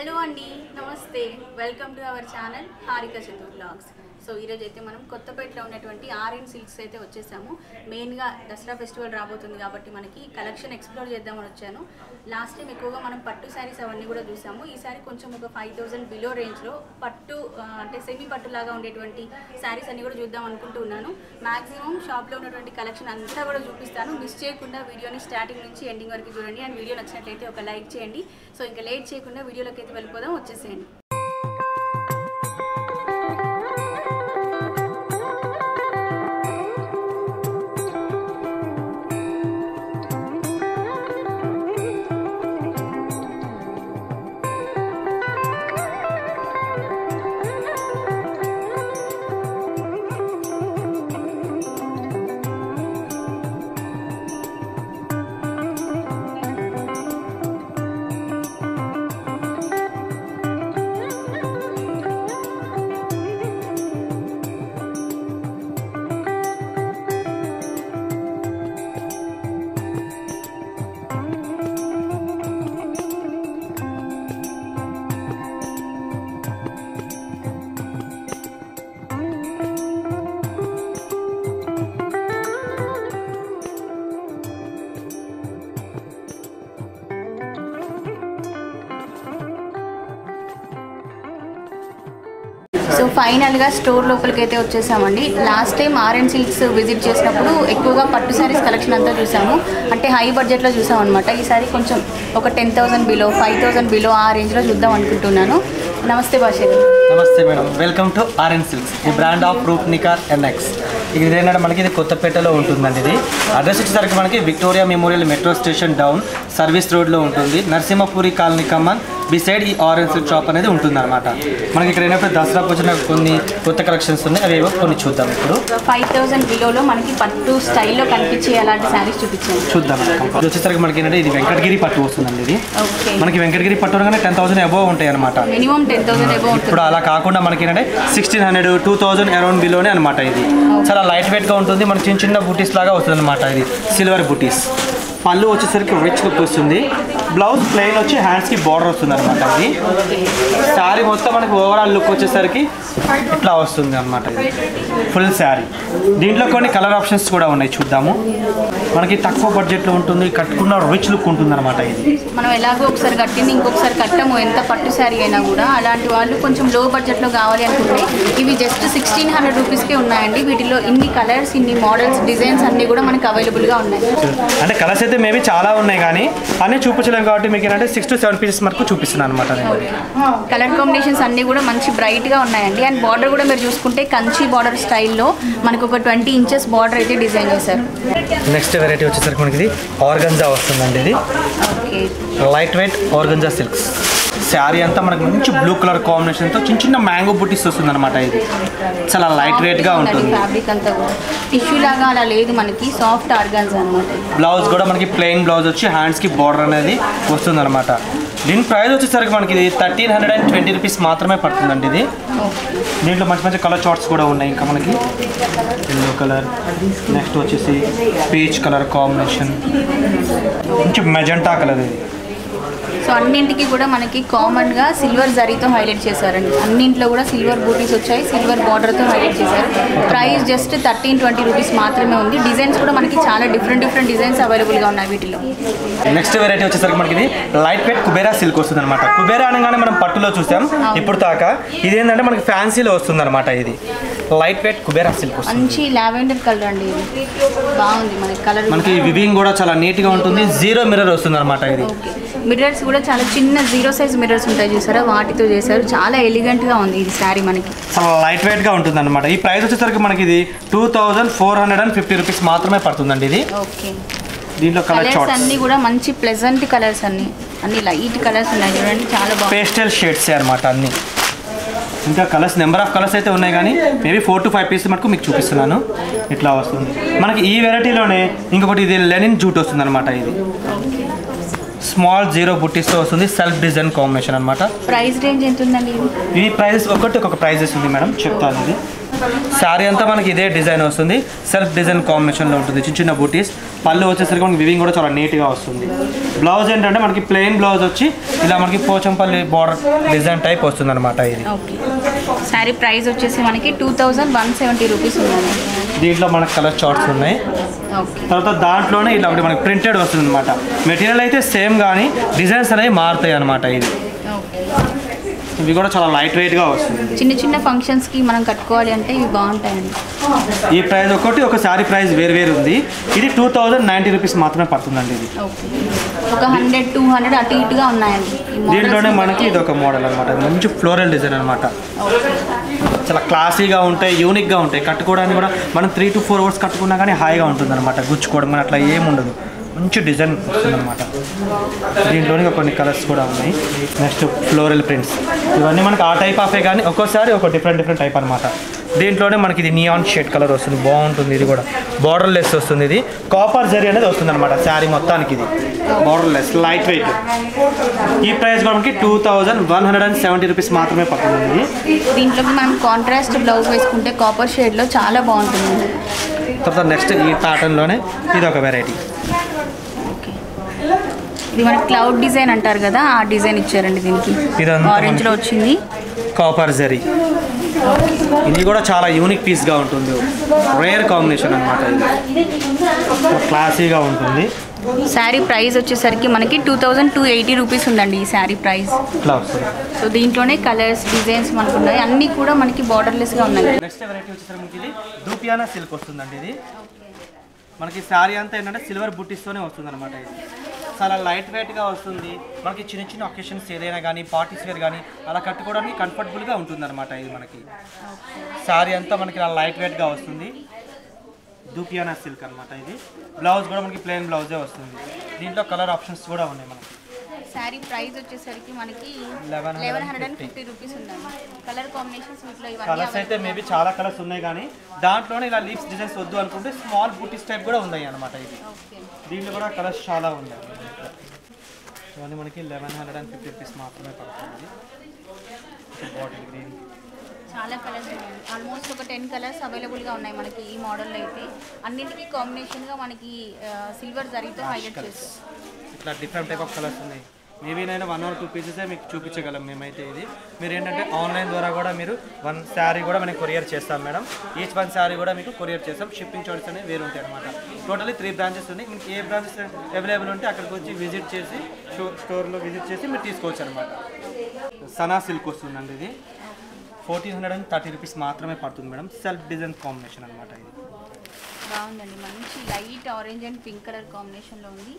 Hello అండి నమస్తే welcome to our channel Harika Chatur blogs so ఈరోజు అయితే మనం కొత్తపేటలో ఉన్నటువంటి ఆర్ఎన్ సిల్క్స్ అయితే వచ్చేసాము మెయిన్గా దసరా ఫెస్టివల్ రాబోతుంది కాబట్టి మనకి కలెక్షన్ ఎక్స్ప్లోర్ చేద్దామని వచ్చాను లాస్ట్ టైం ఎక్కువగా మనం పట్టు శారీస్ అవన్నీ కూడా చూసాము ఈసారి కొంచెం ఒక ఫైవ్ థౌసండ్ బిలో రేంజ్లో పట్టు ఆ, అంటే సెమీ పట్టులాగా ఉండేటువంటి శారీస్ అన్ని కూడా చూద్దాం అనుకుంటున్నాను మాక్సిమం షాప్లో ఉన్నటువంటి కలెక్షన్ అంతా కూడా చూపిస్తాను మిస్ చేయకుండా వీడియోని స్టార్టింగ్ నుంచి ఎండింగ్ వరకు చూడండి అండ్ వీడియో నచ్చినట్లయితే ఒక లైక్ చేయండి సో ఇంకా లేట్ చేయకుండా వీడియోలోకి అయితే వెళ్ళిపోదాం వచ్చేసేయండి సో ఫైనల్గా స్టోర్ లోపలికి అయితే వచ్చేసామండి last time RN silks visit చేసినప్పుడు ఎక్కువగా పట్టు శారీస్ కలెక్షన్ అంతా చూసాము అంటే హై బడ్జెట్లో చూసాం అనమాట ఈసారి కొంచెం ఒక ten thousand below five thousand below ఆ రేంజ్లో చూద్దాం అనుకుంటున్నాను నమస్తే భాషలు నమస్తే madam welcome to RN silks the brand of Roop Nikhar NX ఇది ఏంటంటే మనకి ఇది కొత్తపేటలో ఉంటుందండి ఇది అడ్రస్ వచ్చేసరికి మనకి Victoria Memorial metro station down service రోడ్లో ఉంటుంది నరసింహపురి కాలనీ కమ్మన్ బిసైడ్ ఈ ఆరెంజ్ సిల్క్ షాప్ అనేది ఉంటుంది అనమాట మనకి ఇక్కడ ఏంటంటే దసరాకు వచ్చిన కొన్ని కొత్త కలెక్షన్స్ ఉన్నాయి అవి ఏవో కొన్ని చూద్దాం ఇప్పుడు ఫైవ్ థౌసండ్ బిలోలో మనకి పట్టు స్టైల్లో కనిపించే అలాంటి శారీస్ చూపించాను చూద్దాం ఇది వచ్చేసరికి మనకి ఏంటంటే ఇది వెంకటగిరి పట్టు వస్తుందండి ఇది ఓకే మనకి వెంకటగిరి పట్టు అనగానే టెన్ థౌసండ్ అబోవ్ ఉంటాయి అనమాట మినిమం టెన్ థౌసండ్ ఎబో ఉంటుంది ఇప్పుడు అలా కాకుండా మనకి ఏంటంటే sixteen hundred two thousand around బిలోనే అనమాట ఇది చాలా లైట్ వెయిట్గా ఉంటుంది మనకి చిన్న చిన్న బుటీస్ లాగా వస్తుంది అనమాట ఇది సిల్వర్ బుటీస్ పళ్ళు వచ్చేసరికి రిచ్ లుక్ వస్తుంది బ్లౌజ్ ప్లెయిన్ వచ్చి హ్యాండ్స్కి బార్డర్ వస్తుంది అనమాట ఇది శారీ మొత్తం మనకి ఓవరాల్ లుక్ వచ్చేసరికి ఇట్లా వస్తుంది అనమాట ఇది ఫుల్ శారీ దీంట్లో కొన్ని కలర్ ఆప్షన్స్ కూడా ఉన్నాయి చూద్దాము మనకి తక్కువ బడ్జెట్లో ఉంటుంది కట్టుకున్న రిచ్ లుక్ ఉంటుంది అనమాట ఇది మనం ఎలాగో ఒకసారి కట్టింది ఇంకొకసారి కట్టము ఎంత పట్టు శారీ అయినా కూడా అలాంటి వాళ్ళు కొంచెం లో బడ్జెట్లో కావాలి అనుకుంటే ఇవి జస్ట్ సిక్స్టీన్ హండ్రెడ్ రూపీస్కే ఉన్నాయండి వీటిలో ఇన్ని కలర్స్ ఇన్ని మోడల్స్ డిజైన్స్ అన్నీ కూడా మనకి అవైలబుల్గా ఉన్నాయి అంటే కలర్స్ అయితే మేబీ చాలా ఉన్నాయి కానీ అన్నీ చూపించలేం కాబట్టి మీకు ఏంటంటే సిక్స్ టు సెవెన్ పీసెస్ వరకు చూపిస్తున్నాను అనమాట నేను కలర్ కాంబినేషన్స్ అన్నీ కూడా మంచి బ్రైట్గా ఉన్నాయండి అండ్ బార్డర్ కూడా మీరు చూసుకుంటే కంచి బార్డర్ స్టైల్లో మనకు ఒక ట్వంటీ ఇంచెస్ బార్డర్ అయితే డిజైన్ చేశారు నెక్స్ట్ వెరైటీ వచ్చేసరికి మనకి ఇది ఆర్గంజా వస్తుందండి ఇది okay light weight organza silks sari అంతా మనకి మంచి బ్లూ కలర్ కాంబినేషన్తో చిన్న చిన్న మ్యాంగో బుట్టీస్ వస్తుంది అనమాట ఇది చాలా లైట్ వెయిట్గా ఉంటుంది ఫ్యాబ్రిక్ అంతా కూడా టిష్యూ లాగా అలా లేదు మనకి సాఫ్ట్ ఆర్గాన్స్ అనమాట బ్లౌజ్ కూడా మనకి ప్లెయిన్ బ్లౌజ్ వచ్చి హ్యాండ్స్కి బార్డర్ అనేది వస్తుంది అనమాట దీని ప్రైస్ వచ్చేసరికి మనకి ఇది thirteen hundred and twenty rupees మాత్రమే పడుతుందండి ఇది ఓకే దీంట్లో మంచి మంచి కలర్ చార్ట్స్ కూడా ఉన్నాయి ఇంకా మనకి ఎల్లో కలర్ నెక్స్ట్ వచ్చేసి పీచ్ కలర్ కాంబినేషన్ మంచి మెజెంటా కలర్ ఇది సో అన్నింటికి కూడా మనకి కామన్గా సిల్వర్ జరీతో హైలైట్ చేశారండి అన్నింట్లో కూడా సిల్వర్ బూటీస్ వచ్చాయి సిల్వర్ బార్డర్తో హైలైట్ చేశారు price just thirteen twenty rupees మాత్రమే ఉంది డిజైన్స్ కూడా మనకి చాలా డిఫరెంట్ డిఫరెంట్ డిజైన్స్ అవైలబుల్గా ఉన్నాయి వీటిలో నెక్స్ట్ వెరైటీ వచ్చేసరికి మనకి ఇది లైట్ వెయిట్ కుబేరా సిల్క్ వస్తుంది అనమాట కుబేరా అనగానే మనం పట్టులో చూసాం ఇప్పుడు దాకా ఇది ఏంటంటే మనకి ఫ్యాన్సీలో వస్తుంది అనమాట ఇది లైట్ వెయిట్ కుబేరా సిల్క్ వస్తుంది మంచి లావెండర్ కలర్ అండి ఇది బాగుంది మనకి కలర్ మనకి వివింగ్ కూడా చాలా నీట్గా ఉంటుంది జీరో మిర్రర్ వస్తుంది అనమాట ఇది మిర్రర్స్ కూడా చాలా చిన్న జీరో సైజ్ మిర్రర్స్ ఉంటాయి చూసారా వాటితో చేశారు చాలా ఎలిగెంట్గా ఉంది ఇది శారీ మనకి చాలా లైట్ వెయిట్గా ఉంటుంది అనమాట ఈ ప్రైస్ వచ్చేసరికి మనకి ఇది two thousand four hundred and fifty rupees మాత్రమే పడుతుందండి ఇది ఓకే దీంట్లో కలర్ కలర్స్ చార్ట్స్ అన్నీ కూడా మంచి ప్లెజెంట్ కలర్స్ అన్ని అన్ని లైట్ కలర్స్ ఉన్నాయి చూడండి చాలా బాగుంది పేస్టల్ షేడ్స్ అనమాట అన్ని ఇంకా కలర్స్ నెంబర్ ఆఫ్ కలర్స్ అయితే ఉన్నాయి కానీ maybe four to five pieces మటుకు మీకు చూపిస్తున్నాను ఇట్లా వస్తుంది మనకి ఈ వెరైటీలోనే ఇంకొకటి ఇది లెనిన్ జూట్ వస్తుంది అనమాట ఇది స్మాల్ జీరో బుట్టీస్తో వస్తుంది సెల్ఫ్ డిజైన్ కాంబినేషన్ అనమాట ప్రైస్ రేంజ్ ఎంత ఉందండి ఇది ఈ ప్రైజెస్ ఒకటి ఒక ప్రైజెస్ ఉంది మేడం చెప్తాను ఇది శారీ అంతా మనకి ఇదే డిజైన్ వస్తుంది సెల్ఫ్ డిజైన్ కాంబినేషన్లో ఉంటుంది చిన్న చిన్న బూటీస్ పళ్ళు వచ్చేసరికి మనకి వివింగ్ కూడా చాలా నీట్గా వస్తుంది బ్లౌజ్ ఏంటంటే మనకి ప్లెయిన్ బ్లౌజ్ వచ్చి ఇలా మనకి పోచంపల్లి బార్డర్ డిజైన్ టైప్ వస్తుంది అనమాట ఇది ఓకే శారీ ప్రైస్ వచ్చేసి మనకి two thousand one seventy rupees ఉందండి దీంట్లో మనకి కలర్ చార్ట్స్ ఉన్నాయి ఓకే తర్వాత దాంట్లోనే ఇలా ఒకటి మనకి ప్రింటెడ్ వస్తుంది అనమాట మెటీరియల్ అయితే సేమ్ కానీ డిజైన్స్ అనేవి మారుతాయి అనమాట ఇది ఓకే ఇవి కూడా చాలా లైట్ వెయిట్గా వస్తుంది చిన్న చిన్న ఫంక్షన్స్కి మనం కట్టుకోవాలి అంటే ఇవి బాగుంటాయండి ఈ ప్రైస్ ఒకటి ఒక శారీ ప్రైస్ వేరు వేరు ఉంది ఇది టూ థౌజండ్ నైంటీ రూపీస్ మాత్రమే పడుతుందండి ఇది ఓకే ఒక హండ్రెడ్ టూ హండ్రెడ్ అటు ఇటుగా ఉన్నాయండి ఈ models దీంట్లోనే ని మనకి బట్టి- ఇది ఒక మోడల్ అనమాట మంచి ఫ్లోరల్ డిజైన్ అనమాట ఓకే చాలా క్లాసీగా ఉంటాయి యూనిక్గా ఉంటాయి కట్టుకోవడానికి కూడా మనం త్రీ టు ఫోర్ అవర్స్ కట్టుకున్నా కానీ హాయిగా ఉంటుంది అనమాట గుచ్చుకోవడం కానీ అట్లా ఏమి ఉండదు మంచి డిజైన్ వస్తుంది అనమాట దీంట్లోనే కొన్ని కలర్స్ కూడా ఉన్నాయి నెక్స్ట్ ఫ్లోరల్ ప్రింట్స్ ఇవన్నీ మనకి ఆ టైప్ ఆఫే కానీ ఒక్కోసారి ఒక డిఫరెంట్ డిఫరెంట్ టైప్ అనమాట దీంట్లోనే మనకి ఇది నియాన్ షేడ్ కలర్ వస్తుంది బాగుంటుంది ఇది కూడా బార్డర్ లెస్ వస్తుంది ఇది కాపర్ జరీ అనేది వస్తుంది అనమాట శారీ మొత్తానికి ఇది బార్డర్ లెస్ లైట్ వెయిట్ ఈ ప్రైస్ కూడా మనకి two thousand one hundred and seventy rupees మాత్రమే పడుతుంది దీంట్లోకి మనం కాంట్రాస్ట్ బ్లౌజ్ వేసుకుంటే కాపర్ షేడ్లో చాలా బాగుంటుంది తర్వాత నెక్స్ట్ ఈ ప్యాటర్న్లోనే ఇది ఒక వెరైటీ ఓకే ఇది మనకి క్లౌడ్ డిజైన్ అంటారు కదా ఆ డిజైన్ ఇచ్చారండి దీనికి ఇదంతా ఆరెంజ్ లో మనకి- వచ్చింది కాపర్ జరీ ఇది కూడా చాలా యూనిక్ పీస్గా ఉంటుంది రేర్ కాంబినేషన్ అనమాట ఇది క్లాసీగా ఉంటుంది శారీ ప్రైస్ వచ్చేసరికి మనకి two thousand two eighty rupees ఉందండి ఈ శారీ ప్రైస్ ఇట్లా వస్తుంది సో దీంట్లోనే కలర్స్ డిజైన్స్ మనకు ఉన్నాయి అన్నీ కూడా మనకి బార్డర్లెస్గా ఉన్నాయి నెక్స్ట్ వెరైటీ వచ్చేసరికి మనకి ఇది దూపియానా సిల్క్ వస్తుందండి ఇది మనకి శారీ అంతా ఏంటంటే సిల్వర్ బుట్టిస్తోనే వస్తుంది అనమాట ఇది చాలా లైట్ వెయిట్గా వస్తుంది మనకి చిన్న చిన్న ఒకేషన్స్ ఏదైనా కానీ పార్టీస్ వేర్ కానీ అలా కట్టుకోవడానికి కంఫర్టబుల్గా ఉంటుంది అనమాట ఇది మనకి శారీ అంతా మనకి ఇలా లైట్ వెయిట్గా వస్తుంది దూపియానా సిల్క్ అనమాట ఇది బ్లౌజ్ కూడా మనకి ప్లెయిన్ బ్లౌజే వస్తుంది దీంట్లో కలర్ ఆప్షన్స్ కూడా ఉన్నాయి మనకి శారీ ప్రైస్ వచ్చేసరికి మనకి 1150 eleven hundred and fifty rupees ఉందండి కలర్ కాంబినేషన్స్ వీటిలో ఇవన్నీ కలర్స్ అయితే available మేబీ చాలా కలర్స్ ఉన్నాయి కానీ దాంట్లోనే ఇలా లీవ్స్ డిజైన్స్ వద్దు అనుకుంటే స్మాల్ బుటీస్ టైప్ కూడా ఉన్నాయి అనమాట ఇది ఓకే దీంట్లో కూడా కలర్స్ చాలా ఉన్నాయి ఇవన్నీ మనకి eleven hundred and fifty rupees మాత్రమే పడుతుంది బాటిల్ గ్రీన్ చాలా కలర్స్ ఉన్నాయి ఆల్మోస్ట్ ఒక టెన్ కలర్స్ అవైలబుల్గా ఉన్నాయి మనకి ఈ మోడల్లో అయితే అన్నింటికి కాంబినేషన్గా మనకి సిల్వర్ జరీతో హైలైట్ చేస్తాం ఇట్లా డిఫరెంట్ టైప్ ఆఫ్ కలర్స్ ఉన్నాయి మేబీ నేను వన్ ఆర్ టూ పీసెసే మీకు చూపించగలం మేమైతే ఇది మీరు ఏంటంటే ఆన్లైన్ ద్వారా కూడా మీరు వన్ శారీ కూడా మనం కొరియర్ చేస్తాం మేడం ఈచ్ వన్ శారీ కూడా మీకు కొరియర్ చేస్తాం షిప్పింగ్ చార్జెస్ అనేవి వేరు ఉంటాయి అనమాట టోటలీ త్రీ బ్రాంచెస్ ఉన్నాయి మీకు ఏ బ్రాంచెస్ అవైలబుల్ ఉంటే అక్కడికి వచ్చి విజిట్ చేసి షో స్టోర్లో విజిట్ చేసి మీరు తీసుకోవచ్చు అనమాట సనా సిల్క్ వస్తుందండి ఇది fourteen hundred and thirty rupees మాత్రమే పడుతుంది మేడం సెల్ఫ్ డిజైన్ కాంబినేషన్ అనమాట ఇది బాగుందండి మంచి light orange and pink colour కాంబినేషన్లో ఉంది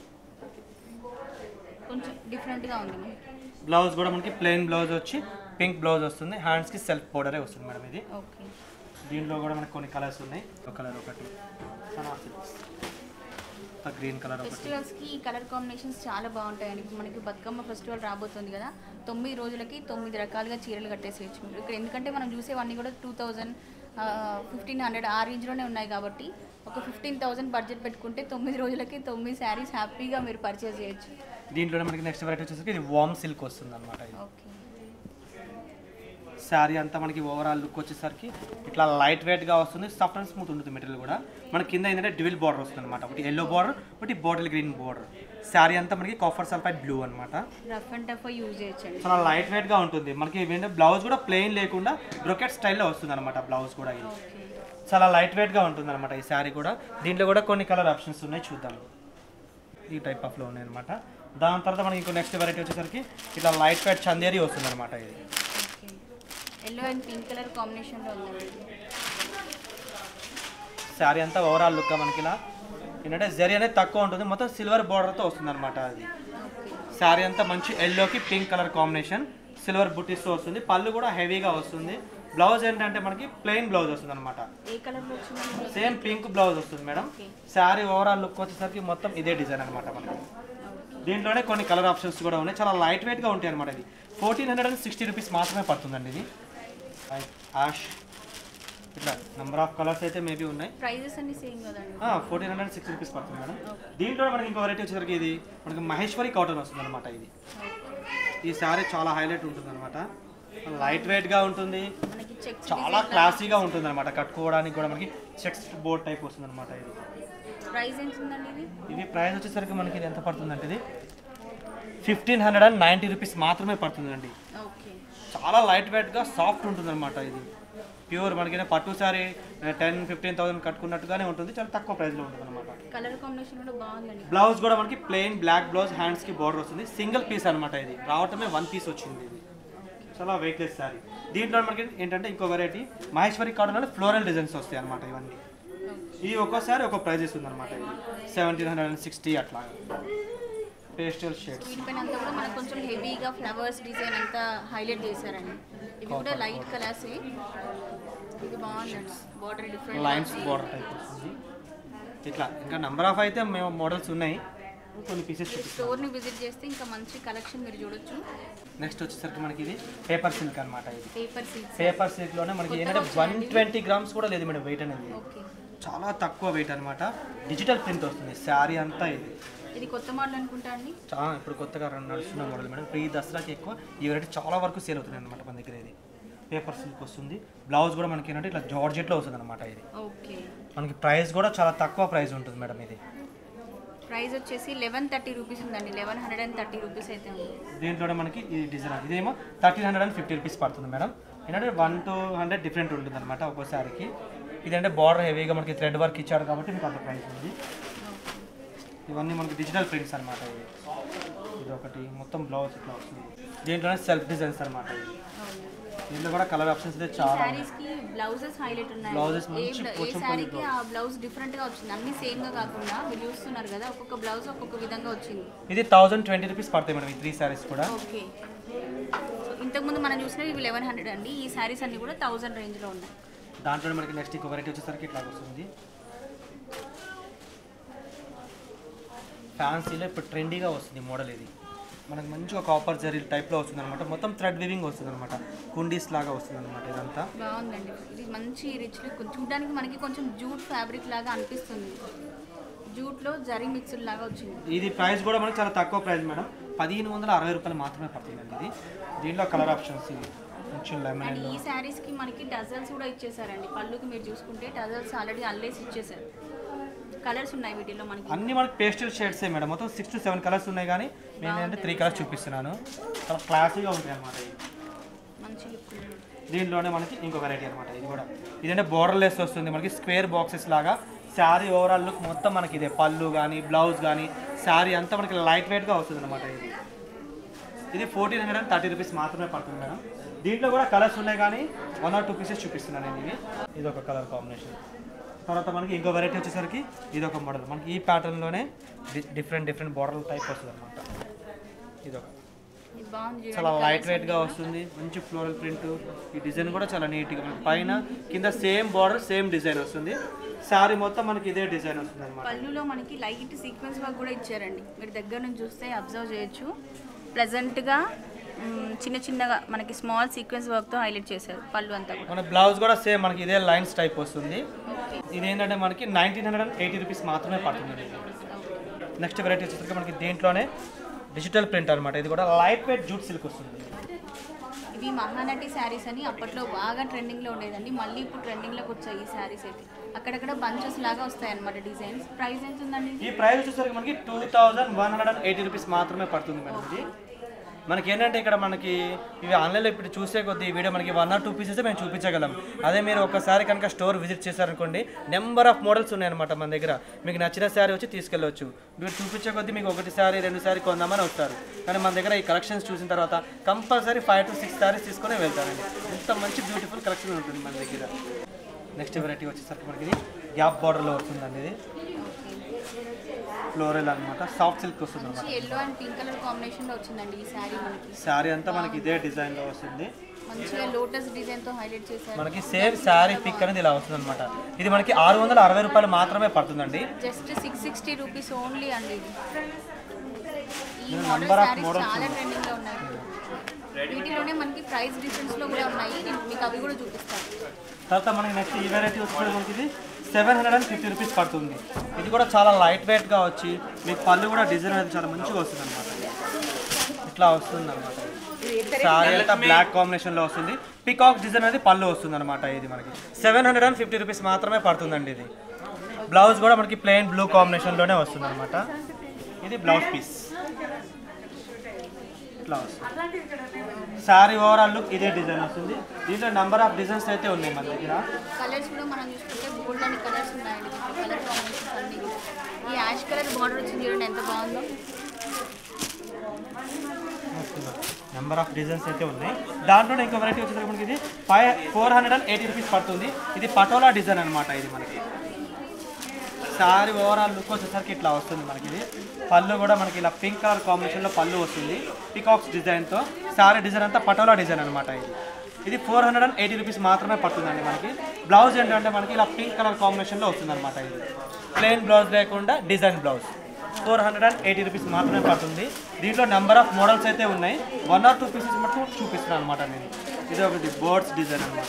కొంచెం డిఫరెంట్గా ఉంది మనకి. బ్లౌజ్ కూడా మనకి ప్లెయిన్ బ్లౌజ్ వచ్చి పింక్ బ్లౌజ్ వస్తుంది హ్యాండ్స్కి సెల్ఫ్ పౌడరే వస్తుంది మేడం ఇది ఓకే దీంట్లో కూడా మనకి కొన్ని కలర్స్ ఉన్నాయి ఒక కలర్ ఒకటి సనా సిల్క్స్ గ్రీన్ కలర్ ఒకటి ఫెస్టివల్స్కి ఈ కలర్ కాంబినేషన్స్ చాలా బాగుంటాయండి ఇప్పుడు మనకి బతుకమ్మ ఫెస్టివల్ రాబోతుంది కదా తొమ్మిది రోజులకి తొమ్మిది రకాలుగా చీరలు కట్టేసేయచ్చు మీరు ఇక్కడ ఎందుకంటే మనం చూసేవన్నీ కూడా టూ థౌజండ్ ఫిఫ్టీన్ హండ్రెడ్ ఆ రేంజ్లోనే ఉన్నాయి కాబట్టి ఒక ఫిఫ్టీన్ థౌసండ్ బడ్జెట్ పెట్టుకుంటే తొమ్మిది రోజులకి తొమ్మిది శారీస్ హ్యాపీగా మీరు పర్చేస్ చేయొచ్చు దీంట్లోనే మనకి నెక్స్ట్ వెరైటీ వచ్చేసరికి ఇది వామ్ సిల్క్ వస్తుంది అనమాట ఇది ఓకే శారీ అంతా మనకి ఓవరాల్ లుక్ వచ్చేసరికి ఇట్లా లైట్ వెయిట్గా వస్తుంది సాఫ్ట్ అండ్ స్మూత్ ఉంటుంది మెటీరియల్ కూడా మన కింద ఏంటంటే డ్విల్ బార్డర్ వస్తుంది అనమాట ఒకటి ఎల్లో బార్డర్ ఒకటి బాటిల్ గ్రీన్ బార్డర్ శారీ అంతా మనకి కాఫర్ సల్ఫైడ్ బ్లూ అనమాట రఫ్ అండ్ టఫ్ యూజ్ చేయొచ్చండి చాలా లైట్ వెయిట్గా ఉంటుంది మనకి ఏంటంటే బ్లౌజ్ కూడా ప్లెయిన్ లేకుండా బ్రొకెట్ స్టైల్లో వస్తుంది అనమాట బ్లౌజ్ కూడా ఇది ఓకే చాలా లైట్ వెయిట్గా ఉంటుంది అనమాట ఈ శారీ కూడా దీంట్లో కూడా కొన్ని కలర్ ఆప్షన్స్ ఉన్నాయి చూద్దాం ఈ టైప్ ఆఫ్లో ఉన్నాయి అనమాట దాని తర్వాత మనకి ఇంకో నెక్స్ట్ వెరైటీ వచ్చేసరికి ఇట్లా లైట్ వెయిట్ చందేరి వస్తుంది అనమాట ఇది okay yellow and pink colour కాంబినేషన్లో ఉందండి శారీ అంతా ఓవరాల్ లుక్ మనకి ఇలా ఏంటంటే జరీ అనేది తక్కువ ఉంటుంది మొత్తం సిల్వర్ బార్డర్తో వస్తుంది అనమాట అది ఓకే శారీ అంతా మంచి ఎల్లోకి పింక్ కలర్ కాంబినేషన్ సిల్వర్ బుట్టీస్తో వస్తుంది పళ్ళు కూడా హెవీగా వస్తుంది బ్లౌజ్ ఏంటంటే మనకి ప్లెయిన్ బ్లౌజ్ వస్తుంది అనమాట ఏ కలర్లో వచ్చిందండి సేమ్ పింక్ బ్లౌజ్ వస్తుంది madam okay sari overall look వచ్చేసరికి మొత్తం ఇదే డిజైన్ అనమాట మనకి దీంట్లోనే కొన్ని కలర్ ఆప్షన్స్ కూడా ఉన్నాయి చాలా లైట్ వెయిట్గా ఉంటాయి అనమాట ఇది fourteen hundred and sixty rupees మాత్రమే పడుతుందండి ఇది యాష్ ఇట్లా నెంబర్ ఆఫ్ కలర్స్ అయితే మేబీ ఉన్నాయి ప్రైజెస్ అన్ని సేమ్ కదండి ఫోర్టీన్ హండ్రెడ్ సిక్స్టీ రూపీస్ పడుతుంది మేడం దీంట్లో మనకి ఇంకో వెరైటీ వచ్చేసరికి ఇది మనకి మహేశ్వరి కాటన్ వస్తుంది అనమాట ఇది ఈ శారీ చాలా హైలైట్ ఉంటుంది అనమాట లైట్ వెయిట్గా ఉంటుంది మనకి చెక్స్ చాలా క్లాసీగా ఉంటుంది అనమాట కట్టుకోవడానికి కూడా మనకి చెక్స్ బోర్డ్ టైప్ వస్తుంది అనమాట ఇది ప్రైస్ ఎంత ఉందండి ఇది ఇది ప్రైస్ వచ్చేసరికి మనకి ఇది ఎంత పడుతుందంటే ఇది fifteen hundred and ninety rupees మాత్రమే పడుతుందండి ఓకే చాలా లైట్ వెయిట్గా సాఫ్ట్ ఉంటుంది అనమాట ఇది ప్యూర్ మనకి పట్టు సారీ టెన్ ఫిఫ్టీన్ థౌసండ్ కట్టుకున్నట్టుగానే ఉంటుంది చాలా తక్కువ ప్రైస్లో ఉంటుంది అనమాట కలర్ కాంబినేషన్ కూడా బాగుందండి బ్లౌజ్ కూడా మనకి ప్లెయిన్ బ్లాక్ బ్లౌజ్ హ్యాండ్స్కి బార్డర్ వస్తుంది సింగిల్ పీస్ అనమాట ఇది రావటమే వన్ పీస్ వచ్చింది ఇది చాలా వెయిట్లెస్ సారీ దీంట్లో మనకి ఏంటంటే ఇంకో వెరైటీ మహేశ్వరి కాటన్లో ఫ్లోరల్ డిజైన్స్ వస్తాయి అనమాట ఇవన్నీ ఇది ఒక్కోసారి ఒక ప్రైజ్ ఇస్తుంది అనమాట ఇది సెవెంటీన్ హండ్రెడ్ అండ్ సిక్స్టీ అట్లా పేస్టల్ షేడ్స్ దీనిపైన అంతా కూడా మనకు కొంచెం హెవీగా ఫ్లవర్స్ డిజైన్ అంతా హైలైట్ చేశారండి ఇవి కూడా లైట్ కలర్స్ ఇది బాగుందండి border different lines border type వస్తుంది ఇట్లా ఇంకా నెంబర్ ఆఫ్ అయితే మేము మోడల్స్ ఉన్నాయి కొన్ని పీసెస్ చూపిస్తాం స్టోర్ని విజిట్ చేస్తే ఇంకా మంచి కలెక్షన్ మీరు చూడొచ్చు నెక్స్ట్ వచ్చేసరికి మనకి ఇది పేపర్ సిల్క్ అనమాట ఇది పేపర్ సీట్స్ పేపర్ సిల్క్లోనే మనకి ఏంటంటే వన్ ట్వంటీ గ్రామ్స్ కూడా లేదు మేడం వెయిట్ అనేది ఓకే చాలా తక్కువ వెయిట్ అనమాట డిజిటల్ ప్రింట్ వస్తుంది శారీ అంతా ఇది ఇది కొత్త మోడల్ అనుకుంటా అండి చాలా ఇప్పుడు కొత్తగా రన్ నడుస్తున్న మోడల్ మేడం ప్రీ దసరాకి ఎక్కువ ఈ వెరైటీ చాలా వరకు సేల్ అవుతుంది అనమాట మన దగ్గర ఇది పేపర్ సిల్క్ వస్తుంది బ్లౌజ్ కూడా మనకి ఏంటంటే ఇట్లా జార్జెట్లో వస్తుంది అనమాట ఇది ఓకే మనకి ప్రైస్ కూడా చాలా తక్కువ ప్రైస్ ఉంటుంది మేడం ఇది ప్రైస్ వచ్చేసి లెవెన్ థర్టీ రూపీస్ ఉందండి eleven hundred and thirty rupees అయితే ఉంది దీంట్లోనే మనకి ఈ డిజైన్ ఇదేమో thirteen hundred and fifty rupees పడుతుంది మేడం ఏంటంటే వన్ టూ హండ్రెడ్ డిఫరెంట్ ఉంటుంది అనమాట ఒక్కోసారికి ఇదంటే బార్డర్ హెవీగా మనకి థ్రెడ్ వర్క్ ఇచ్చాడు కాబట్టి మీకు అంత ప్రైస్ ఉంది ఇవన్నీ మనకి డిజిటల్ ప్రింట్స్ అనమాట ఇవి ఇది ఒకటి మొత్తం బ్లౌజ్ ఇట్లా వస్తుంది దీంట్లోనే సెల్ఫ్ డిజైన్స్ అనమాట ఇది దీంట్లో కూడా కలర్ ఆప్షన్స్ అయితే చాలా ఉన్నాయి. శారీస్ కి బ్లౌజెస్ హైలైట్ ఉన్నాయి Blouses ఏ మంచి బ్ల- ఏ పోచంపల్లి శారీకి ఆ బ్లౌజ్ డిఫరెంట్ గా వచ్చింది అన్ని సేమ్ గా కాకుండా మీరు చూస్తున్నారు కదా ఒక్కొక్క బ్లౌజ్ ఒక్కొక్క విధంగా వచ్చింది ఇది థౌజండ్ ట్వంటీ రూపీస్ పడతాయి మేడం ఈ త్రీ శారీస్ కూడా ఓకే సో ఇంతకుముందు మనం చూసినవి ఇవి లెవెన్ హండ్రెడ్ అండి ఈ శారీస్ అన్ని కూడా థౌజండ్ రేంజ్ లో ఉన్నాయి దాంట్లో మనకి నెక్స్ట్ ఇంకో వెరైటీ వచ్చేసరికి ఇట్లా వస్తుంది ఫ్యాన్సీలో ఇప్పుడు ట్రెండీగా వస్తుంది మోడల్ ఇది మనకు మంచిగా కాపర్ జరీ టైప్లో వస్తుంది అనమాట మొత్తం థ్రెడ్ వివింగ్ వస్తుంది అనమాట కుండీస్ లాగా వస్తుంది అనమాట ఇదంతా బాగుందండి ఇది మంచి రిచ్ లుక్ చూడడానికి మనకి కొంచెం జూట్ ఫ్యాబ్రిక్ లాగా అనిపిస్తుంది జూట్లో జరీ మిక్స్డ్ లాగా వచ్చింది ఇది ప్రైస్ కూడా మనకి చాలా తక్కువ ప్రైస్ మేడం పదిహేను వందల అరవై రూపాయలు మాత్రమే పడుతుందండి ఇది దీంట్లో కలర్ ఆప్షన్స్ ఇవి కొంచెం లెమన్ అండ్ ఈ శారీస్ కి మనకి డజల్స్ కూడా ఇచ్చేసారండి పళ్ళుకి మీరు చూసుకుంటే డజల్స్ ఆల్రెడీ అల్లేసి ఇచ్చేసారు కలర్స్ ఉన్నాయి వీటిలో మనకి అన్ని మనకి పేస్టల్ షేడ్సే మేడం మొత్తం సిక్స్ టు సెవెన్ కలర్స్ ఉన్నాయి కానీ నేను ఏంటంటే త్రీ కలర్స్ చూపిస్తున్నాను చాలా క్లాసీగా ఉంటాయి అనమాట ఇవి మంచి లుక్ దీంట్లోనే మనకి ఇంకో వెరైటీ అనమాట ఇది కూడా ఇదంటే బోర్డర్ లెస్ వస్తుంది మనకి స్క్వేర్ బాక్సెస్ లాగా శారీ ఓవరాల్ లుక్ మొత్తం మనకి ఇదే పళ్ళు కానీ బ్లౌజ్ కానీ శారీ అంతా మనకి లైట్ వెయిట్గా వస్తుంది అనమాట ఇది ఇది fourteen hundred and thirty rupees మాత్రమే పడుతుంది మేడం దీంట్లో కూడా కలర్స్ ఉన్నాయి కానీ వన్ ఆర్ టూ పీసెస్ చూపిస్తున్నాను నేను ఇవి ఇది ఒక కలర్ కాంబినేషన్ తర్వాత మనకి ఇంకో వెరైటీ వచ్చేసరికి ఇది ఒక మోడల్ మనకి ఈ ప్యాటర్న్లోనే డిఫరెంట్ డిఫరెంట్ బోర్డర్ టైప్ వస్తుంది అనమాట ఇది ఒక ఇది బాగుంది చాలా చూడండి లైట్ వెయిట్ గా వస్తుంది మంచి ఫ్లోరల్ ప్రింట్ ఈ డిజైన్ కూడా చాలా నీట్ గా మనకి పైన కింద సేమ్ బార్డర్ సేమ్ డిజైన్ వస్తుంది శారీ మొత్తం మనకి ఇదే డిజైన్ వస్తుంది అనమాట పళ్ళులో మనకి లైట్ సీక్వెన్స్ వర్క్ కూడా ఇచ్చారండి మీరు దగ్గర నుంచి చూస్తే అబ్జర్వ్ చేయొచ్చు ప్లెజెంట్గా చిన్న చిన్నగా మనకి స్మాల్ సీక్వెన్స్ వర్క్తో హైలైట్ చేశారు పళ్ళు అంతా కూడా మన బ్లౌజ్ కూడా సేమ్ మనకి ఇదే లైన్స్ టైప్ వస్తుంది ఓకే ఇది ఏంటంటే మనకి nineteen hundred and eighty rupees మాత్రమే పడుతుంది నెక్స్ట్ వెరైటీ వచ్చేసరికి మనకి దేంట్లోనే డిజిటల్ ప్రింట్ అనమాట ఇది కూడా లైట్ వెయిట్ జూట్ సిల్క్ వస్తుంది ఇవి మహానటి శారీస్ అని అప్పట్లో బాగా ట్రెండింగ్లో ఉండేదండి మళ్ళీ ఇప్పుడు ట్రెండింగ్లోకి వచ్చాయి ఈ శారీస్ అయితే అక్కడక్కడ బంచెస్ లాగా వస్తాయి అన్నమాట డిజైన్స్ ప్రైస్ ఎంత ఉందండి ఇది? ఈ ప్రైస్ వచ్చేసరికి మనకి two thousand one hundred and eighty rupees మాత్రమే పడుతుంది మేడం ఇది మనకి ఏంటంటే ఇక్కడ మనకి ఇవి ఆన్లైన్లో ఇప్పుడు చూసే కొద్దీ ఈ వీడియో మనకి వన్ ఆర్ టూ పీసెస్ మేము చూపించగలం అదే మీరు ఒకసారి కనుక స్టోర్ విజిట్ చేశారనుకోండి నెంబర్ ఆఫ్ మోడల్స్ ఉన్నాయన్నమాట మన దగ్గర మీకు నచ్చిన శారీ వచ్చి తీసుకెళ్ళవచ్చు మీరు చూపించే కొద్దీ మీకు ఒకటి శారీ రెండు శారీ కొందామని వస్తారు కానీ మన దగ్గర ఈ కలెక్షన్స్ చూసిన తర్వాత compulsory five to six saris తీసుకొని వెళ్తారండి ఇంత మంచి బ్యూటిఫుల్ కలెక్షన్ ఉంటుంది మన దగ్గర నెక్స్ట్ వెరైటీ వచ్చేసరికి మనకి ఇది గ్యాప్ బార్డర్లో వస్తుందండి ఇది ఫ్లోరల్ అనమాట సాఫ్ట్ సిల్క్ వస్తుంది అనమాట మంచి ఎల్లో అండ్ పింక్ కలర్ కాంబినేషన్లో వచ్చిందండి ఈ శారీ మనకి శారీ అంతా మనకి ఇదే డిజైన్ లో వస్తుంది మంచిగా లోటస్ డిజైన్తో హైలైట్ చేశారు మనకి సేమ్ శారీ పిక్ అనేది ఇలా వస్తుంది అనమాట ఇది మనకి ఆరు వందల అరవై రూపాయలు మాత్రమే పడుతుందండి just six sixty rupees only అండి ఇది ఈ There are model number of saris models చాలా ట్రెండింగ్ లో ఉన్నాయి వీటిలోనే మనకి ప్రైస్ డిఫరెన్స్ లో కూడా ఉన్నాయి నేను మీకు అవి కూడా చూపిస్తాను తర్వాత మనకి నెక్స్ట్ ఈ వెరైటీ వచ్చి మనకి ఇది seven hundred and fifty rupees పడుతుంది ఇది కూడా చాలా లైట్ వెయిట్గా వచ్చి మీకు పళ్ళు కూడా డిజైన్ అనేది చాలా మంచిగా వస్తుంది అనమాట ఇట్లా వస్తుంది అనమాట ఇది సారీ అంతా బ్లాక్ కాంబినేషన్ లో వస్తుంది పికాక్ డిజైన్ అనేది పళ్ళు వస్తుంది అనమాట ఇది మనకి seven hundred and fifty rupees మాత్రమే పడుతుందండి ఇది బ్లౌజ్ కూడా మనకి ప్లెయిన్ బ్లూ కాంబినేషన్ లోనే వస్తుంది అనమాట ఇది blouse piece blouse sari overall look ఇదే డిజైన్ వస్తుంది దీంట్లో నెంబర్ ఆఫ్ డిజైన్స్ అయితే ఉన్నాయి మన దగ్గర కలర్స్ కూడా మనం చూసుకుంటే గోల్డ్ అని కలర్స్ ఉన్నాయండి కలర్ కాంబినేషన్స్ అన్ని కూడా. ఈ యాష్ కలర్ బార్డర్ వచ్చింది చూడండి ఎంత బాగుందో నెంబర్ ఆఫ్ డిజైన్స్ అయితే ఉన్నాయి దాంట్లో ఇంకో వెరైటీ వచ్చేసరికి మనకి ఇది five four hundred and eighty rupees పడుతుంది ఇది పటోలా డిజైన్ అనమాట ఇది మనకి సారీ ఓవరాల్ లుక్ వచ్చేసరికి ఇట్లా వస్తుంది మనకి ఇది పళ్ళు కూడా మనకి ఇలా పింక్ కలర్ కాంబినేషన్లో పళ్ళు వస్తుంది పికాక్స్ డిజైన్తో సారీ డిజైన్ అంతా పటోలా డిజైన్ అనమాట ఇది ఇది four hundred and eighty rupees మాత్రమే పడుతుందండి మనకి బ్లౌజ్ ఏంటంటే మనకి ఇలా పింక్ కలర్ కాంబినేషన్లో వస్తుంది అనమాట ఇది ప్లెయిన్ బ్లౌజ్ లేకుండా design blouse four hundred and eighty rupees మాత్రమే పడుతుంది దీంట్లో నెంబర్ ఆఫ్ మోడల్స్ అయితే ఉన్నాయి వన్ ఆర్ టూ పీసెస్ మటుకు చూపిస్తున్నాను అనమాట నేను ఇది ఒకటి బోర్డ్స్ డిజైన్ అనమాట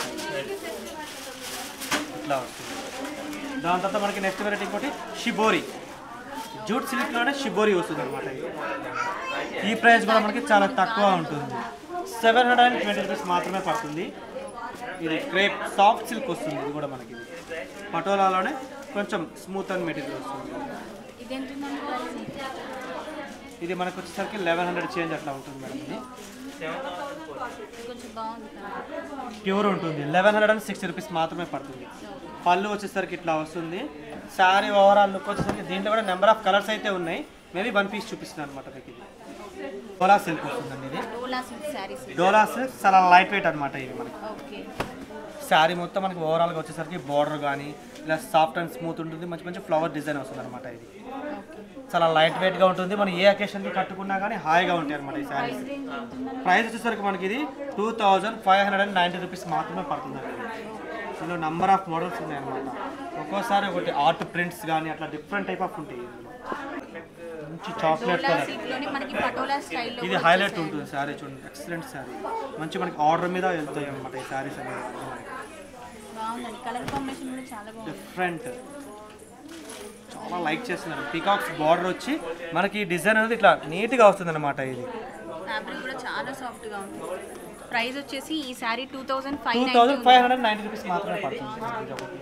ఇట్లా వస్తుంది దాని తర్వాత మనకి నెక్స్ట్ వెరైటీ ఇంకోటి షిబోరి జూట్ సిల్క్లోనే షిబోరి వస్తుంది అనమాట ఈ ప్రైస్ కూడా మనకి చాలా తక్కువ ఉంటుంది seven hundred and twenty rupees మాత్రమే పడుతుంది ఇది క్రేప్ సాఫ్ట్ సిల్క్ వస్తుంది ఇది కూడా మనకి పటోలాలోనే కొంచెం స్మూత్ అండ్ మెటీరియల్ వస్తుంది ఇదేంటుందండి ప్రైస్ ఇది మనకు వచ్చేసరికి లెవెన్ హండ్రెడ్ చేంజ్ అట్లా ఉంటుంది మేడం ఇది కొంచెం బాగుంది కదా. ప్యూర్ ఉంటుంది eleven hundred and sixty rupees మాత్రమే పడుతుంది పళ్ళు వచ్చేసరికి ఇట్లా వస్తుంది శారీ ఓవరాల్ లుక్ వచ్చేసరికి దీంట్లో కూడా నెంబర్ ఆఫ్ కలర్స్ అయితే ఉన్నాయి మేబీ వన్ పీస్ చూపిస్తున్నాను అనమాట మీకు ఇది డోలా సిల్క్ వస్తుందండి ఇది డోలా సిల్క్ శారీస్ డోలా సిల్క్ చాలా లైట్ వెయిట్ అనమాట ఇది మనకి ఓకే శారీ మొత్తం మనకి ఓవరాల్గా వచ్చేసరికి బార్డర్ కానీ ఇలా సాఫ్ట్ అండ్ స్మూత్ ఉంటుంది మంచి మంచి ఫ్లవర్ డిజైన్ వస్తుంది అనమాట ఇది ఓకే చాలా లైట్ వెయిట్గా ఉంటుంది మనం ఏ అకేషన్కి కట్టుకున్నా కానీ హాయిగా ఉంటాయి అనమాట ఈ శారీస్ ప్రైస్ రేంజ్ ఉంటుందండి ప్రైస్ వచ్చేసరికి మనకి ఇది two thousand five hundred and ninety rupees మాత్రమే పడుతుంది ఇందులో నంబర్ ఆఫ్ మోడల్స్ ఉన్నాయి అనమాట ఒక్కోసారి ఒకటి ఆర్ట్ ప్రింట్స్ కానీ అట్లా డిఫరెంట్ టైప్ ఆఫ్ ఉంటాయి ఇందులో. మంచి చాక్లెట్ డోలా కలర్ సిల్క్ లోని మనకి పటోలా స్టైల్లో ఇది హైలైట్ ఉంటుంది శారీ చూడండి ఎక్సలెంట్ శారీ మంచి మనకి ఆర్డర్ మీద వెళ్తాయి అనమాట ఈ శారీస్ అనేది బాగుందండి కలర్ కాంబినేషన్ కూడా చాలా బాగుంది డిఫరెంట్ చాలా లైక్ చేస్తున్నారు పీకాక్స్ బార్డర్ వచ్చి మనకి ఈ డిజైన్ అనేది ఇట్లా నీట్గా వస్తుంది అనమాట ఇది ఫ్యాబ్రిక్ కూడా చాలా సాఫ్ట్ గా ఉంది ప్రైస్ వచ్చేసి ఈ sari two thousand two five thousand five hundred ninety rupees మాత్రమే పడుతుంది ఇది ఒకటి.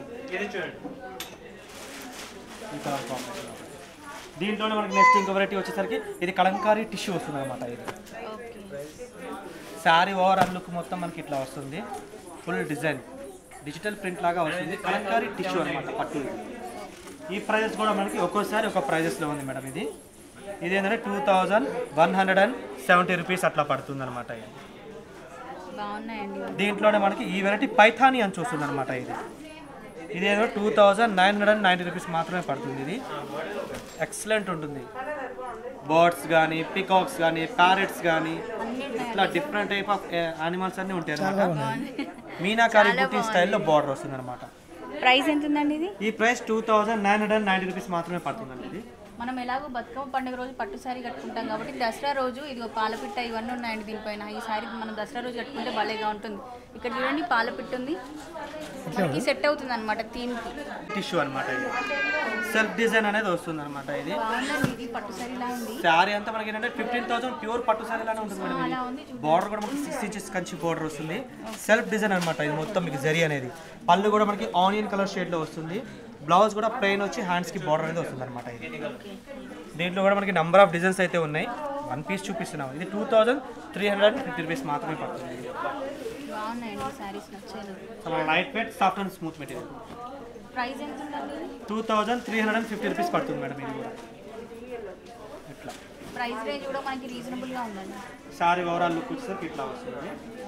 ఈ కలర్ కాంబినేషన్ ఒకటి. దీంట్లోనే మనకి నెక్స్ట్ ఇంకో వెరైటీ వచ్చేసరికి ఇది కలంకారీ టిష్యూ వస్తుంది అనమాట ఇది ఓకే శారీ ఓవరాల్ లుక్ మొత్తం మనకి ఇట్లా వస్తుంది ఫుల్ డిజైన్ డిజిటల్ ప్రింట్ లాగా వస్తుంది కలంకారీ టిష్యూ అనమాట పట్టు ఇది ఈ ప్రైజెస్ కూడా మనకి ఒక్కోసారి ఒక ప్రైజెస్లో ఉంది మేడం ఇది ఇది ఏంటంటే two thousand one hundred and seventy rupees అట్లా పడుతుంది అనమాట ఇది బాగున్నాయండి దీంట్లోనే మనకి ఈ వెరైటీ పైథాని అని చూస్తుంది అనమాట ఇది ఇది ఏదో two thousand nine hundred and ninety rupees మాత్రమే పడుతుంది ఇది ఎక్సలెంట్ ఉంటుంది బర్డ్స్ కానీ పికాక్స్ కానీ ప్యారెట్స్ కానీ ఇట్లా డిఫరెంట్ టైప్ ఆఫ్ యానిమల్స్ అన్నీ ఉంటాయి అనమాట మీనాకారి బుట్టి స్టైల్లో బార్డర్ వస్తుంది అనమాట ప్రైస్ ఎంత ఉందండి ఇది ఈ price two thousand nine hundred ninety rupees మాత్రమే పడుతుందండి ఇది మనం ఎలాగో బతుకమ్మ పండుగ రోజు పట్టు శారీ కట్టుకుంటాం కాబట్టి దసరా రోజు ఇదిగో పాలపిట్ట ఇవన్నీ ఉన్నాయండి దీనిపైన ఈ శారీ మనం దసరా రోజు కట్టుకుంటే భలేగా ఉంటుంది ఇక్కడ చూడండి పాలపిట్ట ఉంది మనకి సెట్ అవుతుంది అనమాట థీమ్కి టిష్యూ అనమాట ఇది సెల్ఫ్ డిజైన్ అనేది వస్తుంది అనమాట ఇది బాగుందండి ఇది పట్టు శారీలా ఉంది శారీ అంతా మనకి ఏంటంటే ఫిఫ్టీన్ థౌసండ్ ప్యూర్ పట్టు శారీ లానే ఉంటుంది మేడం అలా ఇది ఉంది చూడండి బార్డర్ కూడా మనకి సిక్స్ ఇంచెస్ కంచి బార్డర్ వస్తుంది సెల్ఫ్ డిజైన్ అనమాట ఇది మొత్తం మీకు జరీ అనేది పళ్ళు కూడా మనకి ఆనియన్ కలర్ షేడ్లో వస్తుంది బ్లౌజ్ కూడా ప్లెయిన్ వచ్చి హ్యాండ్స్కి బార్డర్ అనేది వస్తుంది అనమాట ఇది దీంట్లో కూడా మనకి నెంబర్ ఆఫ్ డిజైన్స్ అయితే ఉన్నాయి వన్ పీస్ చూపిస్తున్నాం ఇది two thousand three hundred fifty rupees మాత్రమే పడుతుంది బాగున్నాయండి ఈ శారీస్ నచ్చాను చాలా light weight soft and smooth material price ఎంత ఉందండి two thousand three hundred and fifty rupees పడుతుంది మేడం ఇది కూడా ఇట్లా ప్రైస్ రేంజ్ కూడా మనకి రీజనబుల్గా ఉందండి సారీ ఓవరాల్ లుక్ వచ్చేసరికి ఇట్లా వస్తుంది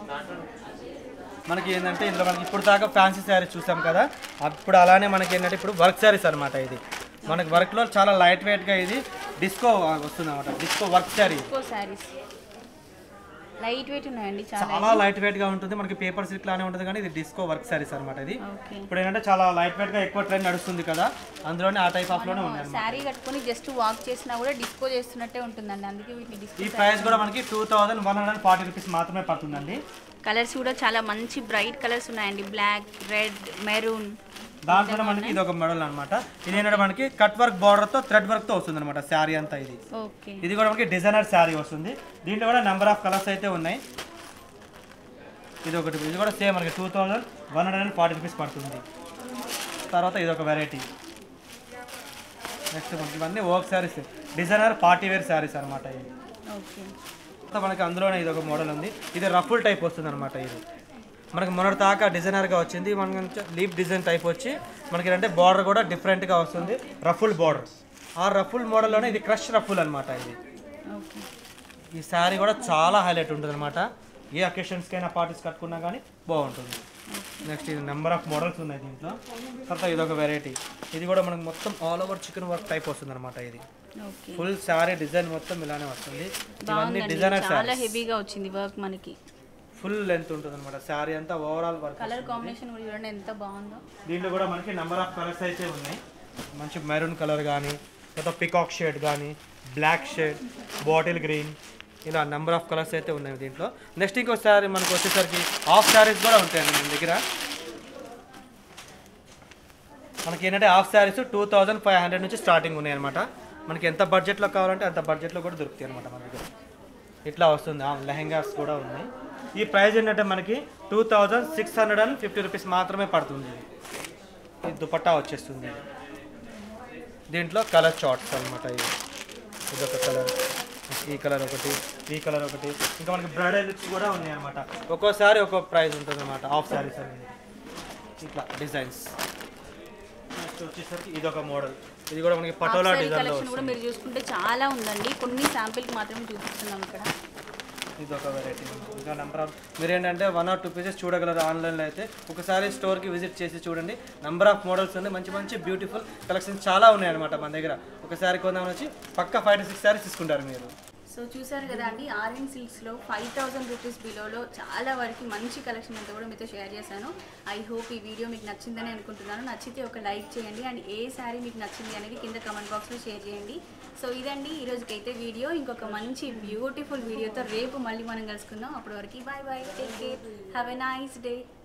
మనకి ఏంటంటే ఇందులో మనకి ఇప్పుడు దాకా ఫ్యాన్సీ శారీస్ చూసాం కదా అప్పుడు అలానే మనకి ఏంటంటే ఇప్పుడు వర్క్ శారీస్ అనమాట ఇది మనకి వర్క్లో చాలా లైట్ వెయిట్గా ఇది డిస్కో వస్తుంది అనమాట డిస్కో వర్క్ శారీ ఎక్కువ శారీస్ లైట్ వెయిట్ ఉన్నాయండి చాలా చాలా లైట్ వెయిట్గా ఉంటుంది మనకి పేపర్ సిల్క్ లానే ఉంటుంది కానీ ఇది డిస్కో వర్క్ శారీస్ అనమాట ఇది ఓకే ఇప్పుడు ఏంటంటే చాలా లైట్ వెయిట్గా ఎక్కువ ట్రెండ్ నడుస్తుంది కదా అందులోనే ఆ టైప్ ఆఫ్లోనే ఉన్నాయి శారీ కట్టుకొని జస్ట్ వాక్ చేసినా కూడా డిస్కో చేస్తున్నట్టే ఉంటుందండి అందుకే వీటిని డిస్కో ఈ ప్రైస్ కూడా మనకి two thousand one hundred forty rupees మాత్రమే పడుతుందండి కలర్స్ కూడా చాలా మంచి బ్రైట్ కలర్స్ ఉన్నాయండి బ్లాక్ రెడ్ మెరూన్ దాంట్లో మనకి ఇది ఒక మోడల్ అనమాట ఇది ఏంటంటే మనకి కట్ వర్క్ బార్డర్ తో థ్రెడ్ వర్క్ తో వస్తుంది అనమాట శారీ అంతా ఇది ఓకే ఇది కూడా మనకి డిజైనర్ శారీ వస్తుంది దీంట్లో కూడా నెంబర్ ఆఫ్ కలర్స్ అయితే ఉన్నాయి ఇది ఒకటి ఇది కూడా సేమ్ మనకి two thousand one hundred and forty rupees పడుతుంది తర్వాత ఇది ఒక వెరైటీ నెక్స్ట్ మనకి ఇవన్నీ work saris designer party wear saris అనమాట ఇది ఓకే తర్వాత మనకి అందులోనే ఇది ఒక మోడల్ ఉంది ఇది రఫుల్ టైప్ వస్తుంది అనమాట ఇది మనకి మొన్నటి దాకా డిజైనర్గా వచ్చింది మనకి లీప్ డిజైన్ టైప్ వచ్చి మనకి ఏంటంటే బార్డర్ కూడా డిఫరెంట్గా వస్తుంది రఫుల్ బార్డర్ ఆ రఫుల్ మోడల్లోనే ఇది క్రష్ రఫుల్ అనమాట ఇది ఓకే ఈ శారీ కూడా చాలా హైలైట్ ఉంటుంది అనమాట ఏ అకేషన్స్కైనా పార్టీస్ కట్టుకున్నా కానీ బాగుంటుంది నెక్స్ట్ ఇది నెంబర్ ఆఫ్ మోడల్స్ ఉన్నాయి దీంట్లో తర్వాత ఇది ఒక వెరైటీ ఇది కూడా మనకు మొత్తం all over chikan work type వస్తుంది అనమాట ఇది ఓకే ఫుల్ శారీ డిజైన్ మొత్తం ఇలానే వస్తుంది ఇవన్నీ బాగుందండి డిజైనర్ చాలా శారీ హెవీగా వచ్చింది వర్క్ మనకి ఫుల్ లెంత్ ఉంటుంది అనమాట శారీ అంతా ఓవరాల్ వర్క్ కలర్ కాంబినేషన్ కూడా చూడండి ఎంత బాగుందో దీంట్లో కూడా మనకి నెంబర్ ఆఫ్ కలర్స్ అయితే ఉన్నాయి మంచి మెరూన్ కలర్ కానీ లేదా పికాక్ షేడ్ కానీ బ్లాక్ షేడ్ బాటిల్ గ్రీన్ ఇలా నెంబర్ ఆఫ్ కలర్స్ అయితే ఉన్నాయి దీంట్లో నెక్స్ట్ ఇంకోసారి మనకు వచ్చేసరికి హాఫ్ శారీస్ కూడా ఉంటాయండి మన దగ్గర మనకి ఏంటంటే half saris two thousand five hundred నుంచి స్టార్టింగ్ ఉన్నాయి అనమాట మనకి ఎంత బడ్జెట్లో కావాలంటే అంత బడ్జెట్లో కూడా దొరుకుతాయి అనమాట మన దగ్గర ఇట్లా వస్తుంది ఆ లెహెంగాస్ కూడా ఉన్నాయి ఈ ప్రైస్ ఏంటంటే మనకి two thousand six hundred and fifty rupees మాత్రమే పడుతుంది ఇది దుపట్టా వచ్చేస్తుంది దీంట్లో కలర్ చార్ట్స్ అనమాట ఇది ఇదొక కలర్ ఈ కలర్ ఒకటి ఈ కలర్ ఒకటి ఇంకా మనకి బ్రైడల్ లుక్స్ కూడా ఉన్నాయి అనమాట ఒక్కోసారి ఒక్కో ప్రైస్ ఉంటుంది అనమాట హాఫ్ శారీస్ అనేది ఇట్లా డిజైన్స్ నెక్స్ట్ వచ్చేసరికి ఇది ఒక మోడల్ ఇది కూడా మనకి పటోలా డిజైన్లో కలెక్షన్ కూడా వస్తుంది మీరు చూసుకుంటే చాలా ఉందండి కొన్ని శాంపిల్కి మాత్రమే చూపిస్తున్నాం ఇక్కడ ఇది ఒక వెరైటీ ఇంకా నెంబర్ ఆఫ్ మీరు ఏంటంటే వన్ ఆర్ టూ పీసెస్ చూడగలరు ఆన్లైన్లో అయితే ఒకసారి స్టోర్కి విజిట్ చేసి చూడండి నెంబర్ ఆఫ్ మోడల్స్ ఉన్నాయి మంచి మంచి బ్యూటిఫుల్ కలెక్షన్స్ చాలా ఉన్నాయి అనమాట మన దగ్గర ఒకసారి కొందామని వచ్చి పక్క ఫైవ్ టు సిక్స్ సారీస్ తీసుకుంటారు మీరు సో చూసారు కదా అండి ఆర్ఎన్ సిల్క్స్లో ఫైవ్ థౌసండ్ రూపీస్ బిలోలో చాలా వరకు మంచి కలెక్షన్ అంతా కూడా మీతో షేర్ చేశాను ఐ హోప్ ఈ వీడియో మీకు నచ్చిందని అనుకుంటున్నాను నచ్చితే ఒక లైక్ చేయండి అండ్ ఏ శారీ మీకు నచ్చింది అనేది కింద కమెంట్ బాక్స్లో షేర్ చేయండి సో ఇదండి ఈ రోజుకైతే వీడియో ఇంకొక మంచి బ్యూటిఫుల్ వీడియోతో రేపు మళ్ళీ మనం కలుసుకుందాం అప్పటి వరకు bye bye take care have a nice day